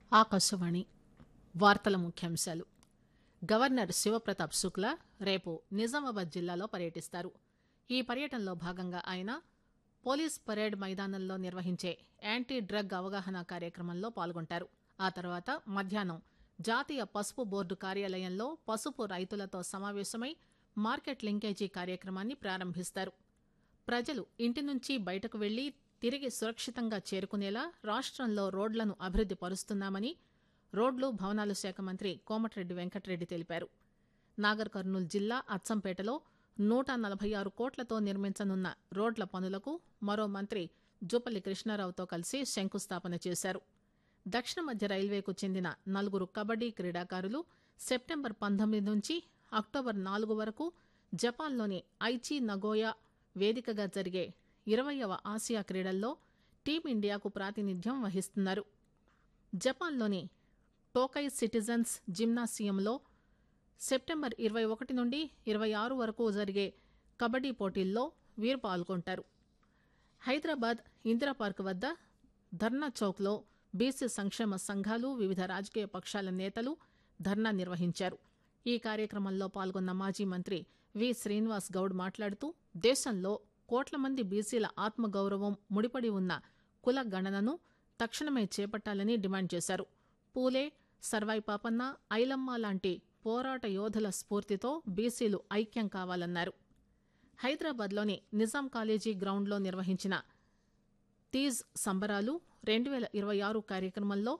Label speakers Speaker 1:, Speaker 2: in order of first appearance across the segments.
Speaker 1: ఆకాశవాణి వార్తల ముఖ్యాంశాలు గవర్నర్ శివప్రతాప్ శుక్లా రేపు నిజామాబాద్ జిల్లాలో పర్యటిస్తారు ఈ పర్యటనలో భాగంగా ఆయన పోలీస్ పరేడ్ మైదానంలో నిర్వహించే యాంటీ డ్రగ్ అవగాహన కార్యక్రమంలో పాల్గొంటారు ఆ తర్వాత మధ్యాహ్నం జాతీయ పసుపు బోర్డు కార్యాలయంలో పసుపు రైతులతో సమావేశమై మార్కెట్ లింకేజీ కార్యక్రమాన్ని ప్రారంభిస్తారు ప్రజలు ఇంటి నుంచి బయటకు వెళ్లి తిరిగి సురక్షితంగా చేరుకునేలా రాష్టంలో రోడ్లను అభివృద్ది పరుస్తున్నామని రోడ్లు భవనాల శాఖ మంత్రి కోమటిరెడ్డి వెంకటరెడ్డి తెలిపారు నాగర్ కర్నూలు జిల్లా అచ్చంపేటలో నూట నలభై ఆరు కోట్లతో నిర్మించనున్న రోడ్ల పనులకు మరో మంత్రి జూపల్లి కృష్ణారావుతో కలిసి శంకుస్థాపన చేశారు దక్షిణ మధ్య రైల్వేకు చెందిన నలుగురు కబడ్డీ క్రీడాకారులు సెప్టెంబర్ పంతొమ్మిది నుంచి అక్టోబర్ నాలుగు వరకు జపాన్లోని ఐచి నగోయా వేదికగా జరిగే ఇరవయవ ఆసియా క్రీడల్లో టీమిండియాకు ప్రాతినిధ్యం వహిస్తున్నారు జపాన్లోని టోకై సిటిజన్స్ జిమ్నాసియంలో సెప్టెంబర్ ఇరవై ఒకటి నుండి ఇరవై ఆరు వరకు జరిగే కబడ్డీ పోటీల్లో వీరు పాల్గొంటారు హైదరాబాద్ ఇందిరా పార్క్ వద్ద ధర్నా చౌక్లో బీసీ సంక్షేమ సంఘాలు వివిధ రాజకీయ పక్షాల నేతలు ధర్నా నిర్వహించారు ఈ కార్యక్రమంలో పాల్గొన్న మాజీ మంత్రి వి శ్రీనివాస్ గౌడ్ మాట్లాడుతూ దేశంలో కోట్ల మంది బీసీల ఆత్మగౌరవం ముడిపడి ఉన్న కుల గణనను తక్షణమే చేపట్టాలని డిమాండ్ చేశారు పూలే సర్వాయి పాపన్న ఐలమ్మ లాంటి పోరాట యోధుల స్ఫూర్తితో బీసీలు ఐక్యం కావాలన్నారు హైదరాబాద్లోని నిజాం కాలేజీ గ్రౌండ్లో నిర్వహించిన తీజ్ సంబరాలు రెండు వేల ఇరవై ఆరు కార్యక్రమంలో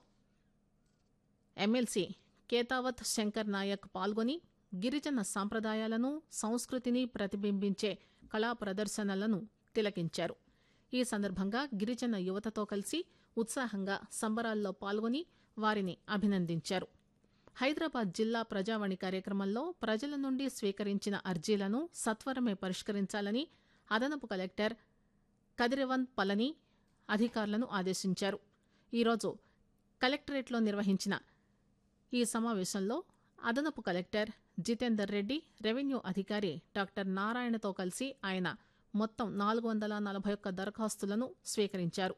Speaker 1: ఎమ్మెల్సీ కేతావత్ శంకర్ నాయక్ పాల్గొని గిరిజన సాంప్రదాయాలను సంస్కృతిని ప్రతిబింబించే కళా ప్రదర్శనలను తిలకించారు ఈ సందర్భంగా గిరిజన యువతతో కలిసి ఉత్సాహంగా సంబరాల్లో పాల్గొని వారిని అభినందించారు హైదరాబాద్ జిల్లా ప్రజావాణి కార్యక్రమంలో ప్రజల నుండి స్వీకరించిన అర్జీలను సత్వరమే పరిష్కరించాలని అదనపు కలెక్టర్ కదిరివన్ పలని అధికారులను ఆదేశించారు ఈరోజు కలెక్టరేట్లో నిర్వహించిన ఈ సమావేశంలో అదనపు కలెక్టర్ జితేందర్ రెడ్డి రెవెన్యూ అధికారి డాక్టర్ నారాయణతో కలిసి ఆయన మొత్తం నాలుగు వందల నలభై ఒక్క దరఖాస్తులను స్వీకరించారు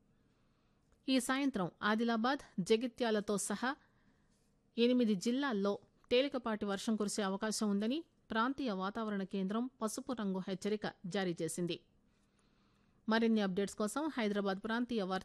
Speaker 1: ఈ సాయంత్రం ఆదిలాబాద్ జగిత్యాలతో సహా ఎనిమిది జిల్లాల్లో తేలికపాటి వర్షం కురిసే అవకాశం ఉందని ప్రాంతీయ వాతావరణ కేంద్రం పసుపు రంగు హెచ్చరిక జారీ చేసింది మరిన్ని అప్డేట్స్ కోసం హైదరాబాద్ ప్రాంతీయ వార్తా